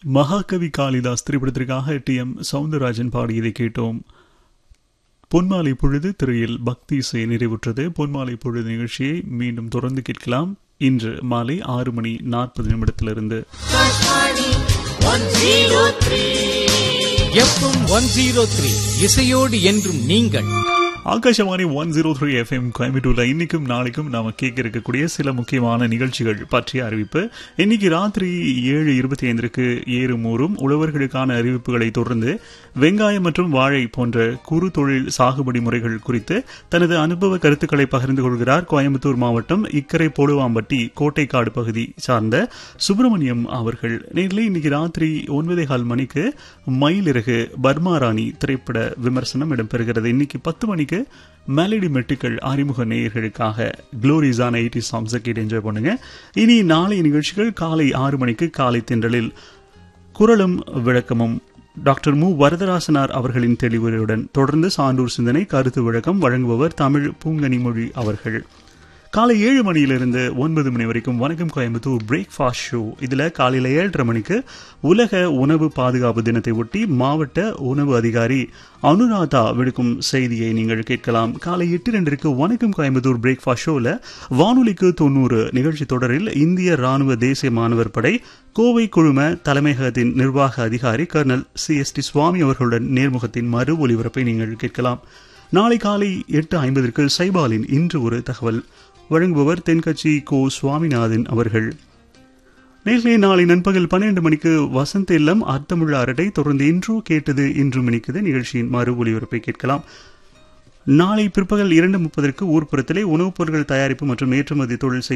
மகாகவி காளிதாஸ் திரைப்படத்திற்காக D M Soundararajan பாடியதை கேட்டோம் பொன்மாலை பொழுது திரையில் பக்தி இசை நிறைவுற்றது பொன்மாலை பொழுது நிகழ்ச்சியை மீண்டும் தொடர்ந்து கேட்கலாம் இன்று மாலை ஆறு மணி நாற்பது நிமிடத்திலிருந்து எஃப்எம் ஒன் ஜீரோ த்ரீ இசையோடு என்றும் நீங்கள் Akashvani one zero three FM கோயம்புத்தூர்ல இன்னைக்கும் நாளைக்கும் நாம கேட்க இருக்கக்கூடிய சில முக்கியமான நிகழ்ச்சிகள் பற்றிய அறிவிப்பு இன்னைக்கு ராத்திரி ஏழு இருபத்தி ஐந்திற்கு ஏறும் ஊறும் உழவர்களுக்கான அறிவிப்புகளை தொடர்ந்து வெங்காயம் மற்றும் வாழை போன்ற குறு தொழில் சாகுபடி முறைகள் குறித்து தனது அனுபவ கருத்துக்களை பகிர்ந்து கொள்கிறார் கோயம்புத்தூர் மாவட்டம் இக்கரை போடுவாம்பட்டி கோட்டைக்காடு பகுதி சார்ந்த சுப்பிரமணியம் அவர்கள் நேரில் இன்னைக்கு ராத்திரி ஒன்பதே கால் மணிக்கு மயிலிறகு பர்மா ராணி திரைப்பட விமர்சனம் இடம்பெறுகிறது இன்னைக்கு பத்து மணிக்கு மெலடி மெட்டுக்கள் அறிமுக நேயர்களுக்காக குளோரிஸான எயிட்டி சாங்ஸை கேட்டு என்ஜாய் பண்ணுங்க இனி நாளை நிகழ்ச்சிகள் காலை ஆறு மணிக்கு காலை தென்றலில் குரலும் விளக்கமும் டாக்டர் மு வரதராசனார் அவர்களின் தெளிவுரையுடன் தொடர்ந்து சான்றூர் சிந்தனை கருத்து விளக்கம் வழங்குபவர் தமிழ் பூங்கனிமொழி அவர்கள் காலை ஏழு மணியிலிருந்து ஒன்பது மணி வரைக்கும் வணக்கம் கோயம்புத்தூர் பிரேக்ஃபாஸ்ட் ஷோ இதில் காலையில் ஏழரை மணிக்கு உலக உணவு பாதுகாப்பு தினத்தை ஒட்டி மாவட்ட உணவு அதிகாரி அனுராதா விடுக்கும் செய்தியை நீங்கள் கேட்கலாம் காலை எட்டு ரெண்டிற்கு வணக்கம் கோயம்புத்தூர் பிரேக்ஃபாஸ்ட் ஷோவில் வானொலிக்கு தொண்ணூறு நிகழ்ச்சி தொடரில் இந்திய ராணுவ தேசிய மாணவர் படை கோவை குழும தலைமையகத்தின் நிர்வாக அதிகாரி colonel C S D Swami அவர்களுடன் நேர்முகத்தின் மறு ஒலிபரப்பை நீங்கள் கேட்கலாம் நாளை காலை எட்டு ஐம்பதற்கு சைபாலின் இன்று ஒரு தகவல் வழங்குபவர் தென்கட்சி கோ சுவாமிநாதன் அவர்கள் நேர்களே நாளை நண்பகல் பன்னிரண்டு மணிக்கு வசந்த இல்லம் அர்த்தமுள்ள அரட்டை தொடர்ந்து இன்றோ கேட்டது இன்று மணிக்குது நிகழ்ச்சியின் மறு ஒலிபரப்பை கேட்கலாம் நாளை பிற்பகல் இரண்டு முப்பதற்கு ஊர்ப்புறத்திலே உணவுப் பொருட்கள் தயாரிப்பு மற்றும் ஏற்றுமதி தொழில்